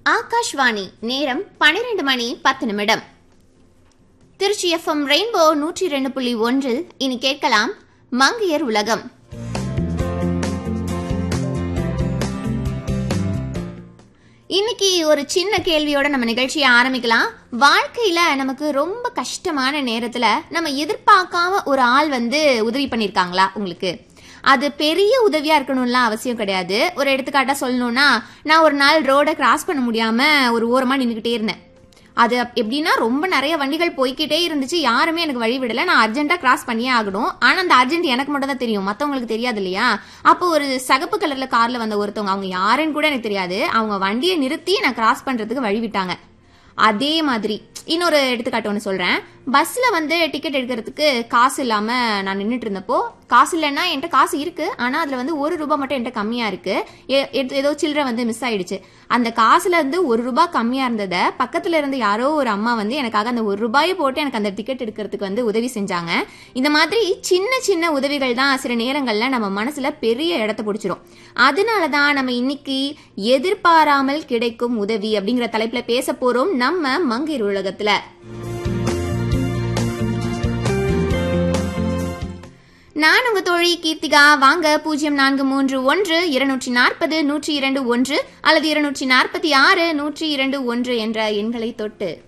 ஆகாஷ்வாணி நேரம் பனிரெண்டு மணி பத்து நிமிடம் திருச்சி எஃப்எம் ரெயின்போ நூற்றி ரெண்டு புள்ளி ஒன்றில் இனி கேட்கலாம் மங்கையர் உலகம் இன்னைக்கு ஒரு சின்ன கேள்வியோட நம்ம நிகழ்ச்சியை ஆரம்பிக்கலாம் வாழ்க்கையில நமக்கு ரொம்ப கஷ்டமான நேரத்துல நம்ம எதிர்பார்க்காம ஒரு ஆள் வந்து உதவி பண்ணிருக்காங்களா உங்களுக்கு அது பெரிய உதவியா இருக்கணும்லாம் அவசியம் கிடையாது ஒரு எடுத்துக்காட்டா சொல்லணும்னா நான் ஒரு நாள் ரோட கிராஸ் பண்ண முடியாம ஒரு ஓரமா நின்றுகிட்டே இருந்தேன் அது அப்- எப்படின்னா ரொம்ப நிறைய வண்டிகள் போய்க்கிட்டே இருந்துச்சு யாருமே எனக்கு வழி விடல நான் அர்ஜென்ட்டா கிராஸ் பண்ணியே ஆகணும் ஆனா அந்த அர்ஜென்ட் எனக்கு மட்டும் தான் தெரியும் மத்தவங்களுக்கு தெரியாது இல்லையா அப்போ ஒரு சகப்பு கலர்ல கார்ல வந்த ஒருத்தவங்க அவங்க யாருன்னு கூட எனக்கு தெரியாது அவங்க வண்டியை நிறுத்தி நான் கிராஸ் பண்றதுக்கு வழி விட்டாங்க அதே மாதிரி இன்னொரு எடுத்துக்காட்டு ஒன்று சொல்றேன் பஸ்ல வந்து டிக்கெட் எடுக்கிறதுக்கு காசு இல்லாம நான் நின்றுட்டு இருந்தப்போ காசு இல்லைன்னா என்கிட்ட காசு இருக்கு ஆனா அதுல வந்து ஒரு ரூபாய் மட்டும் என்கிட்ட கம்மியா இருக்கு ஏ- ஏதோ- ஏதோ சில்லறை வந்து மிஸ் ஆயிடுச்சு அந்த காசுல இருந்து ஒரு ரூபாய் கம்மியா இருந்ததை பக்கத்துல இருந்து யாரோ ஒரு அம்மா வந்து எனக்காக அந்த ஒரு ரூபாயை போட்டு எனக்கு அந்த டிக்கெட் எடுக்கிறதுக்கு வந்து உதவி செஞ்சாங்க இந்த மாதிரி சின்ன சின்ன உதவிகள் தான் சில நேரங்கள்ல நம்ம மனசுல பெரிய இடத்த பிடிச்சிரும் அதனால தான் நம்ம இன்னைக்கு எதிர்பாராமல் கிடைக்கும் உதவி அப்படிங்கிற தலைப்புல பேச போறோம் நம்ம மங்கையர் உலகத்துல நான் உங்க தோழி கீர்த்திகா வாங்க பூஜ்ஜியம் நான்கு மூன்று ஒன்று இருநூற்றி நாற்பது நூற்றி இரண்டு ஒன்று அல்லது இருநூற்றி நாற்பத்தி ஆறு நூற்றி இரண்டு ஒன்று என்ற எண்களை தொட்டு